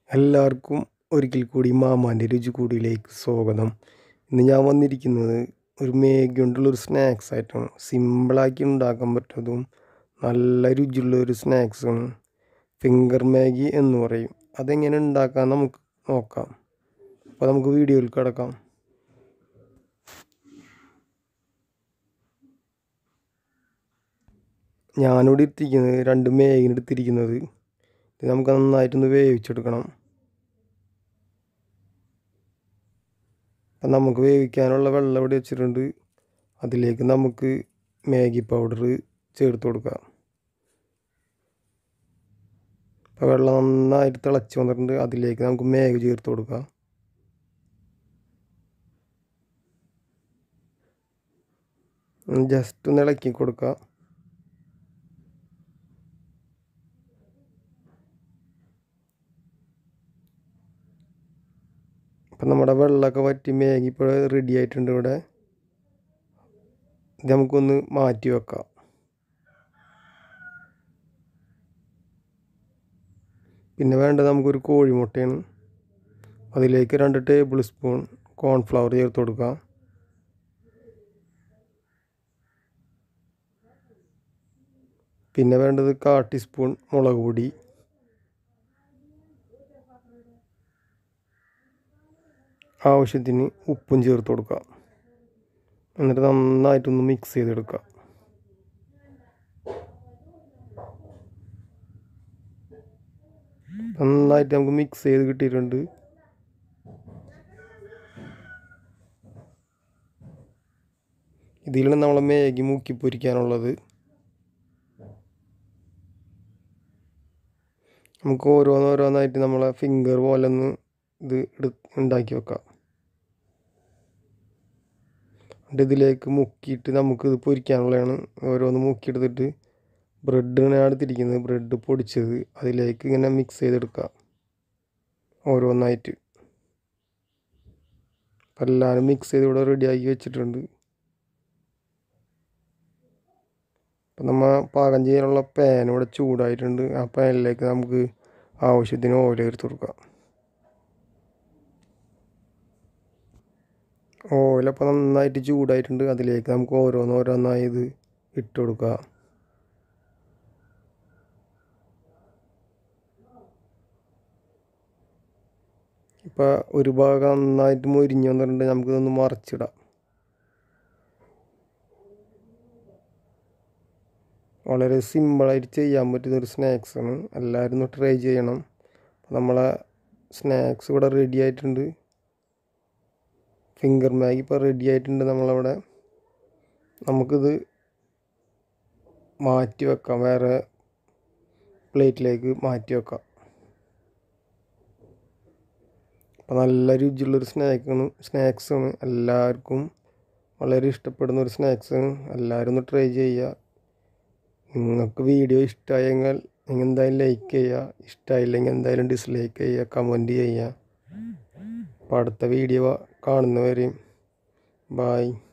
എല്ലാവർക്കും ഒരിക്കൽ കൂടി മാമാൻ്റെ രുചി കൂടിയിലേക്ക് സ്വാഗതം ഇന്ന് ഞാൻ വന്നിരിക്കുന്നത് ഒരു മേഗി കൊണ്ടുള്ള ഒരു സ്നാക്സ് ആയിട്ടാണ് സിമ്പിളാക്കി ഉണ്ടാക്കാൻ പറ്റുന്നതും നല്ല രുചിയുള്ള ഒരു സ്നാക്സാണ് ഫിംഗർ മാഗി എന്ന് പറയും അതെങ്ങനെ ഉണ്ടാക്കാൻ നമുക്ക് നോക്കാം അപ്പോൾ നമുക്ക് വീഡിയോയിൽ കിടക്കാം ഞാനിവിടെ എത്തിക്കുന്നത് രണ്ട് മേഗിന് എടുത്തിരിക്കുന്നത് ഇത് നമുക്ക് നന്നായിട്ടൊന്ന് വേവിച്ചെടുക്കണം അപ്പം നമുക്ക് വേവിക്കാനുള്ള വെള്ളം ഇവിടെ വെച്ചിട്ടുണ്ട് അതിലേക്ക് നമുക്ക് മാഗി പൗഡർ ചേർത്ത് കൊടുക്കാം അപ്പോൾ വെള്ളം നന്നായിട്ട് തിളച്ച് വന്നിട്ടുണ്ട് അതിലേക്ക് നമുക്ക് മാഗി ചേർത്ത് കൊടുക്കാം ജസ്റ്റ് ഒന്ന് ഇളക്കി കൊടുക്കാം അപ്പം നമ്മുടെ വെള്ളമൊക്കെ വറ്റി മാഗി ഇപ്പോൾ റെഡി ആയിട്ടുണ്ട് ഇവിടെ ഇത് നമുക്കൊന്ന് മാറ്റി വെക്കാം പിന്നെ വേണ്ടത് നമുക്കൊരു കോഴിമുട്ടയാണ് അതിലേക്ക് രണ്ട് ടേബിൾ സ്പൂൺ കോൺഫ്ലവർ ചേർത്ത് കൊടുക്കാം പിന്നെ വേണ്ടത് കാ ടീസ്പൂൺ മുളക് പൊടി ആവശ്യത്തിന് ഉപ്പും ചേർത്ത് കൊടുക്കുക എന്നിട്ട് നന്നായിട്ടൊന്ന് മിക്സ് ചെയ്തെടുക്കുക നന്നായിട്ട് നമുക്ക് മിക്സ് ചെയ്ത് കിട്ടിയിട്ടുണ്ട് ഇതിലാണ് നമ്മൾ മാഗി മുക്കി പൊരിക്കാനുള്ളത് നമുക്ക് ഓരോന്നോരോന്നായിട്ട് നമ്മളെ ഫിംഗർ പോലെ ഒന്ന് ഇത് എടു ഉണ്ടാക്കി വെക്കാം എന്നിട്ട് ഇതിലേക്ക് മുക്കിയിട്ട് നമുക്ക് ഇത് പൊരിക്കാനുള്ളതാണ് ഓരോന്ന് മുക്കിയെടുത്തിട്ട് ബ്രെഡാണ് ഞാൻ എടുത്തിരിക്കുന്നത് ബ്രെഡ് പൊടിച്ചത് അതിലേക്ക് ഇങ്ങനെ മിക്സ് ചെയ്തെടുക്കുക ഓരോന്നായിട്ട് അപ്പം എല്ലാവരും മിക്സ് ചെയ്ത് ഇവിടെ റെഡിയാക്കി വെച്ചിട്ടുണ്ട് അപ്പം നമ്മൾ പാകം ചെയ്യാനുള്ള പാൻ ഇവിടെ ചൂടായിട്ടുണ്ട് ആ പാനിലേക്ക് നമുക്ക് ആവശ്യത്തിന് ഓയിൽ ചേർത്ത് കൊടുക്കാം ഓയിലപ്പോൾ നന്നായിട്ട് ചൂടായിട്ടുണ്ട് അതിലേക്ക് നമുക്ക് ഓരോന്നോരോന്നായി ഇത് ഇട്ട് കൊടുക്കുക ഇപ്പോൾ ഒരു ഭാഗം നന്നായിട്ട് മൊരിഞ്ഞ് വന്നിട്ടുണ്ട് നമുക്കിതൊന്ന് മറിച്ചിടാം വളരെ സിമ്പിളായിട്ട് ചെയ്യാൻ പറ്റുന്ന ഒരു സ്നാക്സാണ് എല്ലാവരും ഒന്ന് ട്രൈ ചെയ്യണം നമ്മളെ സ്നാക്സ് ഇവിടെ റെഡി ആയിട്ടുണ്ട് ഫിംഗർ മാഗി ഇപ്പോൾ റെഡി ആയിട്ടുണ്ട് നമ്മളവിടെ നമുക്കിത് മാറ്റി വെക്കാം വേറെ പ്ലേറ്റിലേക്ക് മാറ്റി വെക്കാം അപ്പോൾ നല്ല രുചിയുള്ളൊരു സ്നാക്കാണ് സ്നാക്സാണ് എല്ലാവർക്കും വളരെ ഇഷ്ടപ്പെടുന്ന ഒരു സ്നാക്സാണ് എല്ലാവരും ഒന്ന് ട്രൈ ചെയ്യുക നിങ്ങൾക്ക് വീഡിയോ ഇഷ്ടമായെങ്കിൽ നിങ്ങൾ എന്തായാലും ലൈക്ക് ചെയ്യുക ഇഷ്ടമായില്ലെങ്കിൽ എന്തായാലും ഡിസ്ലൈക്ക് ചെയ്യുക കമൻറ്റ് ചെയ്യുക അപ്പോൾ അടുത്ത വീഡിയോ കാണുന്നവരെയും ബായ്